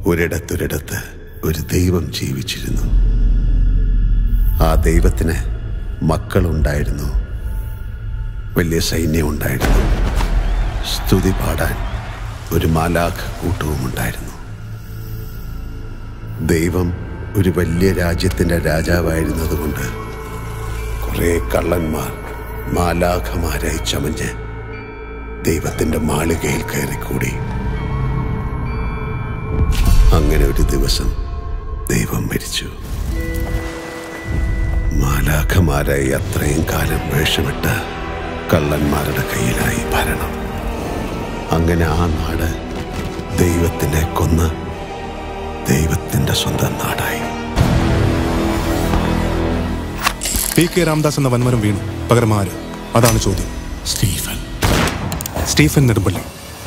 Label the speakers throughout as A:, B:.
A: ഒരിടത്തൊരിടത്ത് ഒരു ദൈവം ജീവിച്ചിരുന്നു ആ ദൈവത്തിന് മക്കളുണ്ടായിരുന്നു വലിയ സൈന്യം ഉണ്ടായിരുന്നു സ്തുതി പാടാൻ ഒരു മാലാഖ കൂട്ടവും ഉണ്ടായിരുന്നു ദൈവം ഒരു വലിയ രാജ്യത്തിൻ്റെ രാജാവായിരുന്നതുകൊണ്ട് കുറേ കള്ളന്മാർ മാലാഖമാരായി ചമഞ്ഞ് ദൈവത്തിൻ്റെ മാളികയിൽ കയറിക്കൂടി അങ്ങനെ ഒരു ദിവസം ദൈവം മരിച്ചു മാലാഖമാരായി അത്രയും കാലം വേഷമിട്ട് കള്ളന്മാരുടെ കയ്യിലായി ഭരണം അങ്ങനെ ആ നാട് ദൈവത്തിനെ കൊന്ന് ദൈവത്തിന്റെ സ്വന്തം നാടായി
B: പി കെ രാംദാസ് എന്ന വൻമരം വീണു പകരം ആര് അതാണ് ചോദ്യം
A: സ്റ്റീഫൻ
B: സ്റ്റീഫൻ നെടുമ്പള്ളി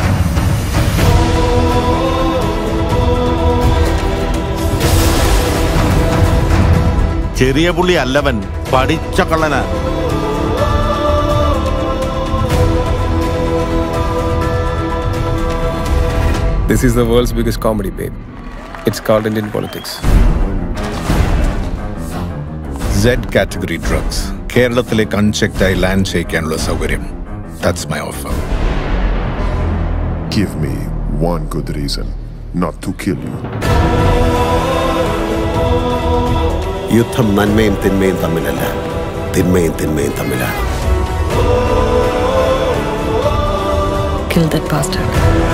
C: ചെറിയ പുള്ളി അല്ലവൻ പഠിച്ച കള്ളനാ
D: This is the world's biggest comedy, babe. It's called Indian politics.
E: Z category drugs കേരളത്തിലേക്ക് അൺചെക്ഡായി ലാൻഡ് ചെയ്യിക്കാനുള്ള സൗകര്യം that's my offer
F: Give me one good reason not to kill you.
A: യുദ്ധം നന്മയും തിന്മയും തമ്മിലല്ല തിന്മയും തിന്മയും തമ്മിലാണ്
G: Kill that bastard.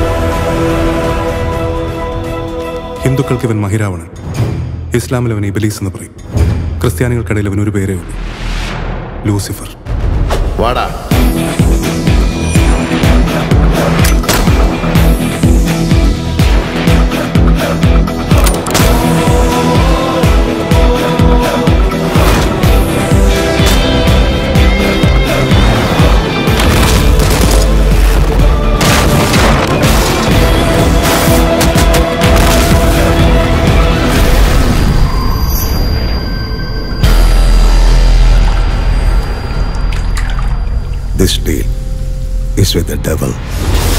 B: ഹിന്ദുക്കൾക്ക് ഇവൻ മഹിരാവണൻ ഇസ്ലാമിൽ അവൻ ഇബലീസ് എന്ന് പറയും ക്രിസ്ത്യാനികൾക്കിടയിൽ അവൻ ഒരു പേരേ ഉള്ളൂ ലൂസിഫർ
A: വാടാ This deal is with the devil.